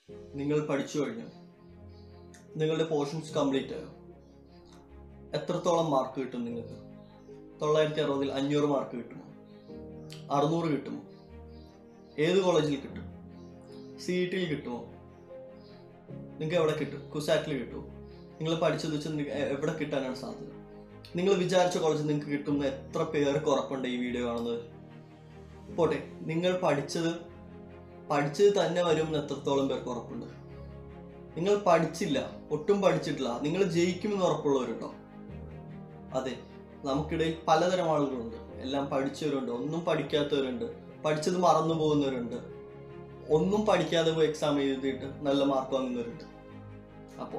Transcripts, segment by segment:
നിങ്ങൾ പഠിച്ചു കഴിഞ്ഞു നിങ്ങളുടെ പോർഷൻസ് കംപ്ലീറ്റ് ആയോ എത്രത്തോളം മാർക്ക് കിട്ടും നിങ്ങൾക്ക് തൊള്ളായിരത്തി അറുപതിൽ അഞ്ഞൂറ് മാർക്ക് കിട്ടുമോ അറുന്നൂറ് കിട്ടുമോ ഏത് കോളേജിൽ കിട്ടും സി ഇ ടിയിൽ കിട്ടുമോ നിങ്ങൾക്ക് എവിടെ കിട്ടും കുസാറ്റിൽ കിട്ടുമോ നിങ്ങൾ പഠിച്ചത് വെച്ച് നിങ്ങ- എ- എവിടെ കിട്ടാനാണ് സാധ്യത നിങ്ങൾ വിചാരിച്ച കോളേജിൽ നിങ്ങൾക്ക് കിട്ടുന്ന എത്ര പേർക്ക് ഉറപ്പുണ്ട് ഈ വീഡിയോ കാണുന്നത് പോട്ടെ നിങ്ങൾ പഠിച്ചത് പഠിച്ചത് തന്നെ വരുമെന്ന് എത്രത്തോളം പേർക്ക് ഉറപ്പുണ്ട് നിങ്ങൾ പഠിച്ചില്ല ഒട്ടും പഠിച്ചിട്ടില്ല നിങ്ങൾ ജയിക്കുമെന്ന് ഉറപ്പുള്ളവരുണ്ടോ അതെ നമുക്കിടയിൽ പലതരം ആളുകളുണ്ട് എല്ലാം പഠിച്ചവരുണ്ട് ഒന്നും പഠിക്കാത്തവരുണ്ട് പഠിച്ചത് മറന്നു പോകുന്നവരുണ്ട് ഒന്നും പഠിക്കാതെ പോയി എക്സാം എഴുതിയിട്ട് നല്ല മാർക്ക് വാങ്ങുന്നവരുണ്ട് അപ്പോൾ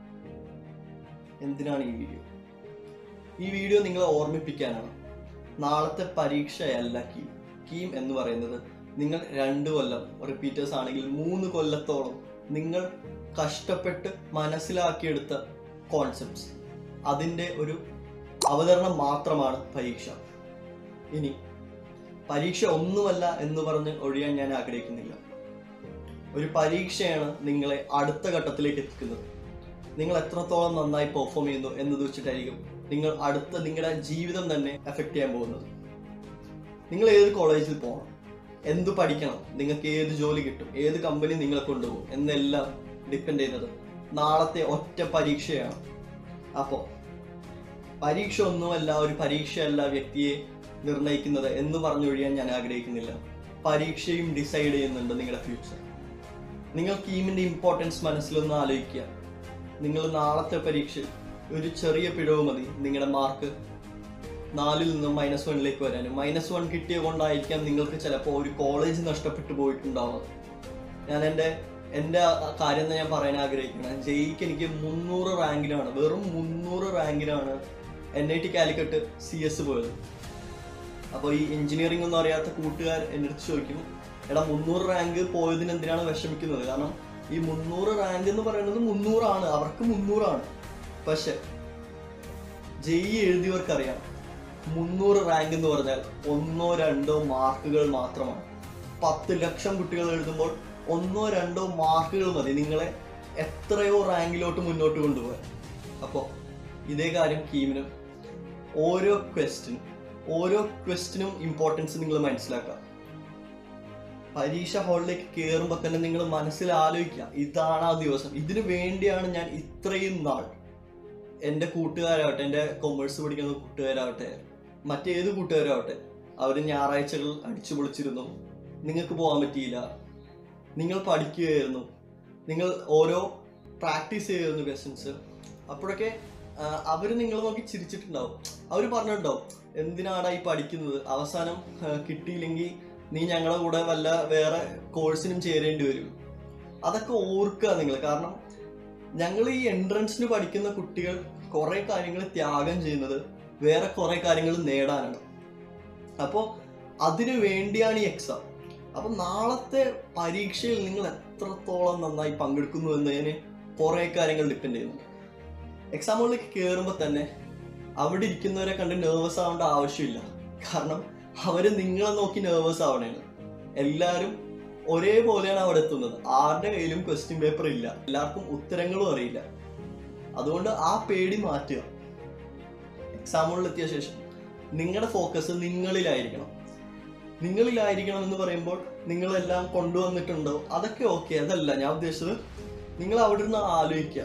എന്തിനാണ് ഈ വീഡിയോ ഈ വീഡിയോ നിങ്ങളെ ഓർമ്മിപ്പിക്കാനാണ് നാളത്തെ പരീക്ഷയല്ല കീം കീം എന്ന് പറയുന്നത് നിങ്ങൾ രണ്ട് കൊല്ലം റിപ്പീറ്റേഴ്സ് ആണെങ്കിൽ മൂന്ന് കൊല്ലത്തോളം നിങ്ങൾ കഷ്ടപ്പെട്ട് മനസ്സിലാക്കിയെടുത്ത കോൺസെപ്റ്റ്സ് അതിൻ്റെ ഒരു അവതരണം മാത്രമാണ് പരീക്ഷ ഇനി പരീക്ഷ ഒന്നുമല്ല എന്ന് പറഞ്ഞ് ഒഴിയാൻ ഞാൻ ആഗ്രഹിക്കുന്നില്ല ഒരു പരീക്ഷയാണ് നിങ്ങളെ അടുത്ത ഘട്ടത്തിലേക്ക് എത്തിക്കുന്നത് നിങ്ങൾ എത്രത്തോളം നന്നായി പെർഫോം ചെയ്യുന്നു എന്നത് വെച്ചിട്ടായിരിക്കും നിങ്ങൾ അടുത്ത നിങ്ങളുടെ ജീവിതം തന്നെ എഫക്റ്റ് ചെയ്യാൻ പോകുന്നത് നിങ്ങൾ ഏത് കോളേജിൽ പോകണം എന്ത് പഠിക്കണം നിങ്ങൾക്ക് ഏത് ജോലി കിട്ടും ഏത് കമ്പനി നിങ്ങളെ കൊണ്ടുപോകും എന്നെല്ലാം ഡിപ്പെൻഡ് ചെയ്യുന്നത് നാളത്തെ ഒറ്റ പരീക്ഷയാണ് അപ്പോൾ പരീക്ഷ ഒന്നുമല്ല ഒരു പരീക്ഷയല്ല വ്യക്തിയെ നിർണ്ണയിക്കുന്നത് എന്ന് പറഞ്ഞൊഴിയാൻ ഞാൻ ആഗ്രഹിക്കുന്നില്ല പരീക്ഷയും ഡിസൈഡ് ചെയ്യുന്നുണ്ട് നിങ്ങളുടെ ഫ്യൂച്ചർ നിങ്ങൾ കീമിന്റെ ഇമ്പോർട്ടൻസ് മനസ്സിലൊന്ന് ആലോചിക്കുക നിങ്ങൾ നാളത്തെ പരീക്ഷ ഒരു ചെറിയ പിഴവ് മതി നിങ്ങളുടെ മാർക്ക് നാലിൽ നിന്നും മൈനസ് വണ്ണിലേക്ക് വരാനും മൈനസ് വൺ കിട്ടിയ കൊണ്ടായിരിക്കാം നിങ്ങൾക്ക് ചിലപ്പോൾ ഒരു കോളേജ് നഷ്ടപ്പെട്ടു പോയിട്ടുണ്ടാവുക ഞാൻ എൻ്റെ എൻ്റെ ആ കാര്യം തന്നെ ഞാൻ പറയാൻ ആഗ്രഹിക്കുന്നത് ജെയ്ക്ക് എനിക്ക് മുന്നൂറ് റാങ്കിലാണ് വെറും മുന്നൂറ് റാങ്കിലാണ് N I T Calicut C S പോയത് അപ്പോൾ ഈ എഞ്ചിനീയറിംഗ് ഒന്നും അറിയാത്ത കൂട്ടുകാർ എൻ്റെ അടുത്ത് ചോദിക്കും എടാ മുന്നൂറ് റാങ്ക് പോയതിന് എന്തിനാണ് വിഷമിക്കുന്നത് കാരണം ഈ മുന്നൂറ് റാങ്ക് എന്ന് പറയുന്നത് മുന്നൂറാണ് അവർക്ക് മുന്നൂറാണ് പക്ഷെ ജെഇ എഴുതിയവർക്കറിയാം മുന്നൂറ് റാങ്ക് എന്ന് പറഞ്ഞാൽ ഒന്നോ രണ്ടോ മാർക്കുകൾ മാത്രമാണ് പത്ത് ലക്ഷം കുട്ടികൾ എഴുതുമ്പോൾ ഒന്നോ രണ്ടോ മാർക്കുകൾ മതി നിങ്ങളെ എത്രയോ റാങ്കിലോട്ട് മുന്നോട്ട് കൊണ്ടുപോകാൻ അപ്പോൾ ഇതേ കാര്യം കീമിനും ഓരോ ക്വസ്റ്റിനും ഓരോ ക്വസ്റ്റിനും ഇമ്പോർട്ടൻസ് നിങ്ങൾ മനസ്സിലാക്കുക പരീക്ഷ ഹാളിലേക്ക് കയറുമ്പോൾ തന്നെ നിങ്ങൾ മനസ്സിൽ ആലോചിക്കുക ഇതാണ് ആ ദിവസം ഇതിനു വേണ്ടിയാണ് ഞാൻ ഇത്രയും നാൾ എൻ്റെ കൂട്ടുകാരാവട്ടെ എൻ്റെ കൊമേഴ്സ് പഠിക്കുന്ന കൂട്ടുകാരാവട്ടെ മറ്റേത് കൂട്ടുകാരാവട്ടെ അവർ ഞായറാഴ്ചകൾ അടിച്ചു പൊളിച്ചിരുന്നു നിങ്ങൾക്ക് പോകാൻ പറ്റിയില്ല നിങ്ങൾ പഠിക്കുകയായിരുന്നു നിങ്ങൾ ഓരോ പ്രാക്ടീസ് ചെയ്യുന്നു ക്വസ്റ്റ്യൻസ് അപ്പോഴൊക്കെ അവർ നിങ്ങൾ നോക്കി ചിരിച്ചിട്ടുണ്ടാവും അവർ പറഞ്ഞിട്ടുണ്ടാവും എന്തിനാടാ ഈ പഠിക്കുന്നത് അവസാനം ആ, കിട്ടിയില്ലെങ്കിൽ നീ ഞങ്ങളുടെ കൂടെ വല്ല വേറെ കോഴ്സിനും ചേരേണ്ടി വരും അതൊക്കെ ഓർക്കുക നിങ്ങൾ കാരണം ഞങ്ങൾ ഈ എൻട്രൻസിന് പഠിക്കുന്ന കുട്ടികൾ കുറെ കാര്യങ്ങൾ ത്യാഗം ചെയ്യുന്നത് വേറെ കുറെ കാര്യങ്ങൾ നേടാനാണ് അപ്പോൾ അതിനു വേണ്ടിയാണ് ഈ എക്സാം അപ്പൊ നാളത്തെ പരീക്ഷയിൽ നിങ്ങൾ എത്രത്തോളം നന്നായി പങ്കെടുക്കുന്നു എന്നതിന് കുറെ കാര്യങ്ങൾ ഡിപ്പെൻഡ് ചെയ്യുന്നുണ്ട് എക്സാമുകളിലേക്ക് കയറുമ്പോൾ തന്നെ അവിടെ ഇരിക്കുന്നവരെ കണ്ട് നെർവസ് ആവേണ്ട ആവശ്യമില്ല കാരണം അവര് നിങ്ങളെ നോക്കി നെർവസ് ആവണേണ് എല്ലാവരും ഒരേപോലെയാണ് അവിടെ എത്തുന്നത് ആരുടെ കയ്യിലും ക്വസ്റ്റ്യൻ പേപ്പർ ഇല്ല എല്ലാവർക്കും ഉത്തരങ്ങളും അറിയില്ല അതുകൊണ്ട് ആ പേടി മാറ്റുക എക്സാമുകളിൽ എത്തിയ ശേഷം നിങ്ങളുടെ ഫോക്കസ് നിങ്ങളിലായിരിക്കണം നിങ്ങളിലായിരിക്കണം എന്ന് പറയുമ്പോൾ നിങ്ങളെല്ലാം കൊണ്ടുവന്നിട്ടുണ്ടോ അതൊക്കെ ഓക്കെ അതല്ല ഞാൻ ഉദ്ദേശിച്ചത് നിങ്ങൾ അവിടെ നിന്ന് ആലോചിക്കുക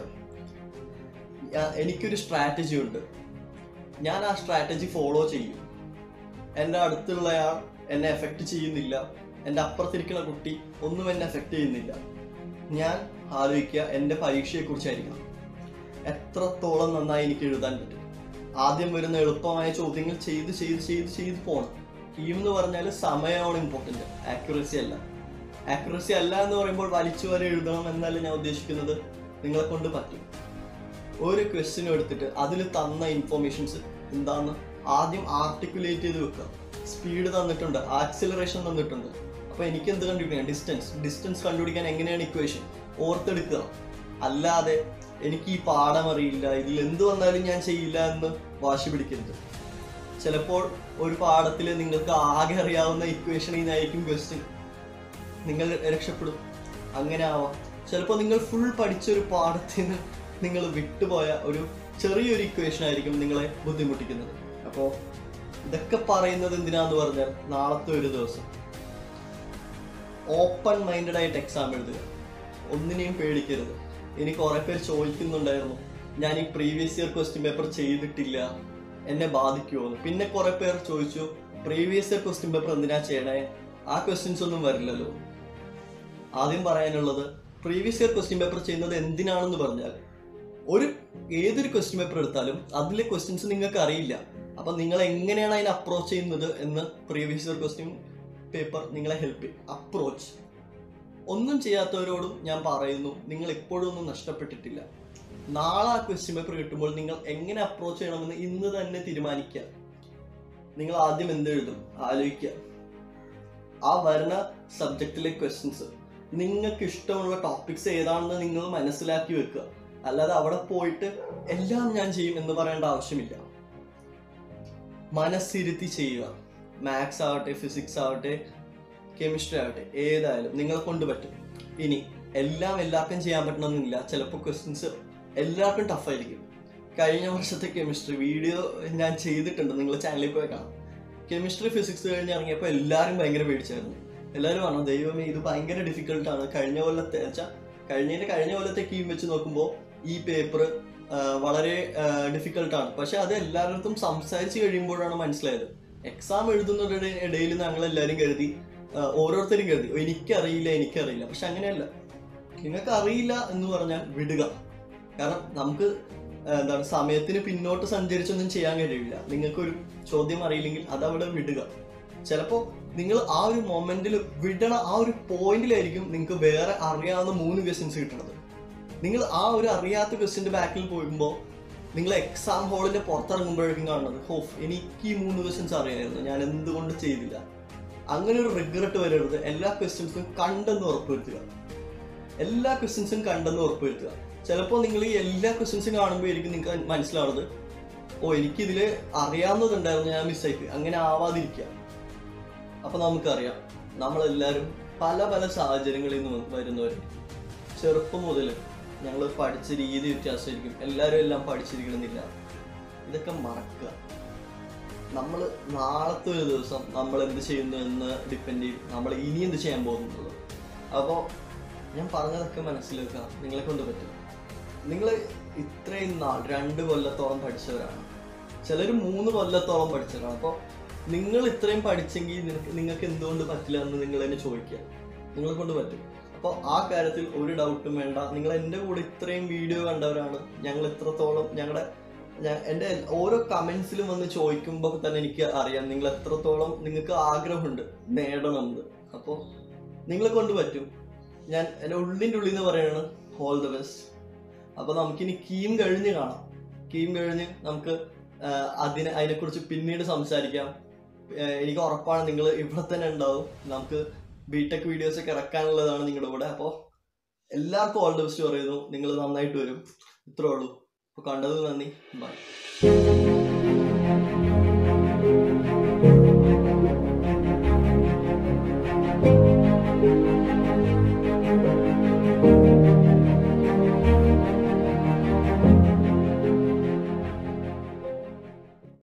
ഞാ- എനിക്കൊരു സ്ട്രാറ്റജി ഉണ്ട് ഞാൻ ആ സ്ട്രാറ്റജി ഫോളോ ചെയ്യും എൻ്റെ അടുത്തുള്ളയാൾ എന്നെ എഫക്റ്റ് ചെയ്യുന്നില്ല എൻ്റെ അപ്പുറത്തിരിക്കുന്ന കുട്ടി ഒന്നും എന്നെ എഫക്റ്റ് ചെയ്യുന്നില്ല ഞാൻ ആലോചിക്കുക എൻ്റെ പരീക്ഷയെക്കുറിച്ചായിരിക്കണം എത്രത്തോളം നന്നായി എനിക്ക് എഴുതാൻ പറ്റും ആദ്യം വരുന്ന എളുപ്പമായ ചോദ്യങ്ങൾ ചെയ്ത് ചെയ്ത് ചെയ്ത് ചെയ്ത് പോകണം കീം എന്ന് പറഞ്ഞാൽ സമയമാണ് ഇമ്പോർട്ടൻ്റ് ആക്യുറസി അല്ല ആക്യുറസി അല്ല എന്ന് പറയുമ്പോൾ വലിച്ചു വരെ എഴുതണം എന്നല്ല ഞാൻ ഉദ്ദേശിക്കുന്നത് നിങ്ങളെ കൊണ്ട് പറ്റും ഒരു ക്വസ്റ്റ്യൻ എടുത്തിട്ട് അതിൽ തന്ന ഇൻഫോർമേഷൻസ് എന്താന്ന് ആദ്യം ആർട്ടിക്കുലേറ്റ് ചെയ്ത് വെക്കുക സ്പീഡ് തന്നിട്ടുണ്ട് ആക്സിലറേഷൻ തന്നിട്ടുണ്ട് അപ്പൊ എനിക്ക് എന്ത് കണ്ടുപിടിക്കണം ഡിസ്റ്റൻസ് ഡിസ്റ്റൻസ് കണ്ടുപിടിക്കാൻ എങ്ങനെയാണ് ഇക്വേഷൻ ഓർത്തെടുക്കുക അല്ലാതെ എനിക്ക് ഈ പാഠം അറിയില്ല ഇതിൽ എന്ത് വന്നാലും ഞാൻ ചെയ്യില്ല എന്ന് വാശി പിടിക്കരുത് ചിലപ്പോൾ ഒരു പാഠത്തിൽ നിങ്ങൾക്ക് ആകെ അറിയാവുന്ന ഇക്വേഷൻ ആയിരിക്കും ക്വസ്റ്റ്യൻ നിങ്ങൾ രക്ഷപ്പെടും അങ്ങനെ ആവാം ചിലപ്പോൾ നിങ്ങൾ ഫുൾ പഠിച്ച ഒരു പാഠത്തിൽ നിന്ന് നിങ്ങൾ വിട്ടുപോയ ഒരു ചെറിയൊരു ഇക്വേഷൻ ആയിരിക്കും നിങ്ങളെ ബുദ്ധിമുട്ടിക്കുന്നത് അപ്പോൾ ഇതൊക്കെ പറയുന്നത് എന്തിനാന്ന് പറഞ്ഞാൽ നാളത്തെ ഒരു ദിവസം ഓപ്പൺ മൈൻഡഡ് ആയിട്ട് എക്സാം എഴുതുക ഒന്നിനെയും പേടിക്കരുത് ഇനി കുറെ പേര് ചോദിക്കുന്നുണ്ടായിരുന്നു ഞാൻ ഈ പ്രീവിയസ് ഇയർ ക്വസ്റ്റ്യൻ പേപ്പർ ചെയ്തിട്ടില്ല എന്നെ ബാധിക്കുമോ എന്ന് പിന്നെ കുറെ പേർ ചോദിച്ചു പ്രീവിയസ് ഇയർ ക്വസ്റ്റ്യൻ പേപ്പർ എന്തിനാ ചെയ്യണേ ആ ക്വസ്റ്റ്യൻസ് ഒന്നും വരില്ലല്ലോ ആദ്യം പറയാനുള്ളത് പ്രീവിയസ് ഇയർ ക്വസ്റ്റ്യൻ പേപ്പർ ചെയ്യുന്നത് എന്തിനാണെന്ന് പറഞ്ഞാൽ ഒരു ഏതൊരു ക്വസ്റ്റ്യൻ പേപ്പർ എടുത്താലും അതിലെ ക്വസ്റ്റ്യൻസ് നിങ്ങൾക്ക് അറിയില്ല അപ്പൊ നിങ്ങൾ എങ്ങനെയാണ് അതിനെ അപ്രോച്ച് ചെയ്യുന്നത് എന്ന് പ്രീവിയസ് ഇയർ ക്വസ്റ്റ്യൻ പേപ്പർ നിങ്ങളെ ഹെൽപ്പ് ചെയ്യും അപ്രോച്ച് ഒന്നും ചെയ്യാത്തവരോടും ഞാൻ പറയുന്നു നിങ്ങൾ എപ്പോഴും ഒന്നും നഷ്ടപ്പെട്ടിട്ടില്ല നാളെ ആ ക്വസ്റ്റ്യൻ പേപ്പർ കിട്ടുമ്പോൾ നിങ്ങൾ എങ്ങനെ അപ്രോച്ച് ചെയ്യണമെന്ന് ഇന്ന് തന്നെ തീരുമാനിക്കുക നിങ്ങൾ ആദ്യം എന്തെഴുതും ആലോചിക്കുക ആ വരുന്ന സബ്ജക്റ്റിലെ ക്വസ്റ്റ്യൻസ് നിങ്ങൾക്ക് ഇഷ്ടമുള്ള ടോപ്പിക്സ് ഏതാണെന്ന് നിങ്ങൾ മനസ്സിലാക്കി വെക്കുക അല്ലാതെ അവിടെ പോയിട്ട് എല്ലാം ഞാൻ ചെയ്യും എന്ന് പറയേണ്ട ആവശ്യമില്ല മനസ്സിരുത്തി ചെയ്യുക മാത്സ് ആവട്ടെ ഫിസിക്സ് ആവട്ടെ കെമിസ്ട്രി ആവട്ടെ ഏതായാലും നിങ്ങളെ കൊണ്ട് പറ്റും ഇനി എല്ലാം എല്ലാവർക്കും ചെയ്യാൻ പറ്റണമെന്നില്ല ചിലപ്പോൾ ക്വസ്റ്റ്യൻസ് എല്ലാവർക്കും ടഫായിരിക്കും കഴിഞ്ഞ വർഷത്തെ കെമിസ്ട്രി വീഡിയോ ഞാൻ ചെയ്തിട്ടുണ്ട് നിങ്ങൾ ചാനലിൽ പോയി കാണാം കെമിസ്ട്രി ഫിസിക്സ് കഴിഞ്ഞ് ഇറങ്ങിയപ്പോൾ എല്ലാവരും ഭയങ്കര പേടിച്ചായിരുന്നു എല്ലാവരും പറഞ്ഞു ദൈവമേ ഇത് ഭയങ്കര ഡിഫിക്കൽട്ടാണ് കഴിഞ്ഞ കൊല്ലത്തെ വെച്ചാൽ കഴിഞ്ഞതിന്റെ കഴിഞ്ഞ കൊല്ലത്തെ കീം വെച്ച് നോക്കുമ്പോൾ ഈ പേപ്പർ വളരെ ഡിഫിക്കൽട്ടാണ് പക്ഷെ അത് എല്ലാവരുടെ സംസാരിച്ച് കഴിയുമ്പോഴാണ് മനസ്സിലായത് എക്സാം എഴുതുന്നവരുടെ ഇടയിൽ ഞങ്ങൾ എല്ലാവരും കരുതി ആ, ഓരോരുത്തരും കരുതി "ഓ, എനിക്കറിയില്ല എനിക്കറിയില്ല പക്ഷെ അങ്ങനെയല്ല നിങ്ങൾക്ക് അറിയില്ല എന്ന് പറഞ്ഞാൽ വിടുക കാരണം നമുക്ക് ആ, എന്താണ് സമയത്തിന് പിന്നോട്ട് സഞ്ചരിച്ചൊന്നും ചെയ്യാൻ കഴിയില്ല നിങ്ങൾക്കൊരു ചോദ്യം അറിയില്ലെങ്കിൽ അതവിടെ വിടുക ചിലപ്പോൾ നിങ്ങൾ ആ ഒരു മൊമെന്റിൽ വിടണ ആ ഒരു പോയിന്റിലായിരിക്കും നിങ്ങൾക്ക് വേറെ അറിയാവുന്ന മൂന്ന് ക്വസ്റ്റ്യൻസ് കിട്ടണത് നിങ്ങൾ ആ ഒരു അറിയാത്ത ക്വസ്റ്റ്യന്റെ ബാക്കിൽ പോകുമ്പോൾ നിങ്ങൾ എക്സാം ഹാളിന്റെ പുറത്തിറങ്ങുമ്പോഴേക്കും കാണുന്നത് ഹോഫ് എനിക്ക് ഈ മൂന്ന് ക്വസ്റ്റ്യൻസ് അറിയായിരുന്നു ഞാൻ എന്തുകൊണ്ട് ചെയ്തില്ല അങ്ങനെ ഒരു റിഗ്രറ്റ് വരരുത് എല്ലാ ക്വസ്റ്റ്യൻസും കണ്ടെന്ന് ഉറപ്പുവരുത്തുക എല്ലാ ക്വസ്റ്റ്യൻസും കണ്ടെന്ന് ഉറപ്പുവരുത്തുക ചിലപ്പോൾ നിങ്ങൾ ഈ എല്ലാ ക്വസ്റ്റ്യൻസും കാണുമ്പോഴായിരിക്കും നിങ്ങൾക്ക് മനസ്സിലാവുന്നത് ഓ എനിക്കിതിൽ അറിയാവുന്നതുണ്ടായിരുന്നു ഞാൻ മിസ്സായി അങ്ങനെ ആവാതിരിക്കുക അപ്പൊ നമുക്കറിയാം നമ്മളെല്ലാവരും പല പല സാഹചര്യങ്ങളിൽ നിന്ന് വരുന്നവർ ചെറുപ്പം മുതൽ ഞങ്ങൾ പഠിച്ച രീതി വ്യത്യാസമായിരിക്കും എല്ലാവരും എല്ലാം പഠിച്ചിരിക്കണമെന്നില്ല ഇതൊക്കെ മറക്കുക നമ്മൾ നാളത്തെ ഒരു ദിവസം നമ്മൾ എന്ത് ചെയ്യുന്നു എന്ന് ഡിപ്പെൻഡ് ചെയ്യും നമ്മൾ ഇനി എന്ത് ചെയ്യാൻ പോകുന്നുള്ളത് അപ്പോൾ ഞാൻ പറഞ്ഞതൊക്കെ മനസ്സിലാക്കുക നിങ്ങളെ കൊണ്ട് പറ്റും നിങ്ങൾ ഇത്രയും നാൾ രണ്ട് കൊല്ലത്തോളം പഠിച്ചവരാണ് ചിലർ മൂന്ന് കൊല്ലത്തോളം പഠിച്ചവരാണ് അപ്പോൾ നിങ്ങൾ ഇത്രയും പഠിച്ചെങ്കിൽ നിനക്ക് നിങ്ങൾക്ക് എന്തുകൊണ്ട് പറ്റില്ല എന്ന് നിങ്ങൾ തന്നെ ചോദിക്കുക നിങ്ങളെ കൊണ്ട് പറ്റും അപ്പോൾ ആ കാര്യത്തിൽ ഒരു ഡൗട്ടും വേണ്ട നിങ്ങൾ എൻ്റെ കൂടെ ഇത്രയും വീഡിയോ കണ്ടവരാണ് ഞങ്ങൾ എത്രത്തോളം ഞങ്ങളുടെ ഞാൻ എൻ്റെ ഓരോ കമൻസിലും വന്ന് ചോദിക്കുമ്പോൾ തന്നെ എനിക്ക് അറിയാം നിങ്ങൾ എത്രത്തോളം നിങ്ങൾക്ക് ആഗ്രഹമുണ്ട് നേടണമെന്ന് അപ്പോൾ നിങ്ങളെ കൊണ്ട് പറ്റും ഞാൻ എൻ്റെ ഉള്ളിൻ്റെ ഉള്ളിൽ നിന്ന് പറയുകയാണ് ഓൾ ദ ബെസ്റ്റ് അപ്പോൾ നമുക്കിനി കീം കഴിഞ്ഞ് കാണാം കീം കഴിഞ്ഞ് നമുക്ക് ആ, അതിനെ അതിനെക്കുറിച്ച് പിന്നീട് സംസാരിക്കാം ആ, എനിക്ക് ഉറപ്പാണ് നിങ്ങൾ ഇവിടെ തന്നെ ഉണ്ടാവും നമുക്ക് ബിടെക് വീഡിയോസ് ഒക്കെ ഇറക്കാനുള്ളതാണ് നിങ്ങളുടെ കൂടെ അപ്പോൾ എല്ലാവർക്കും ഓൾ ദ ബെസ്റ്റ് പറയുന്നു നിങ്ങൾ നന്നായിട്ട് വരും ഇത്രേ ഉള്ളൂ അപ്പോൾ കണ്ടത് നന്ദി ബൈ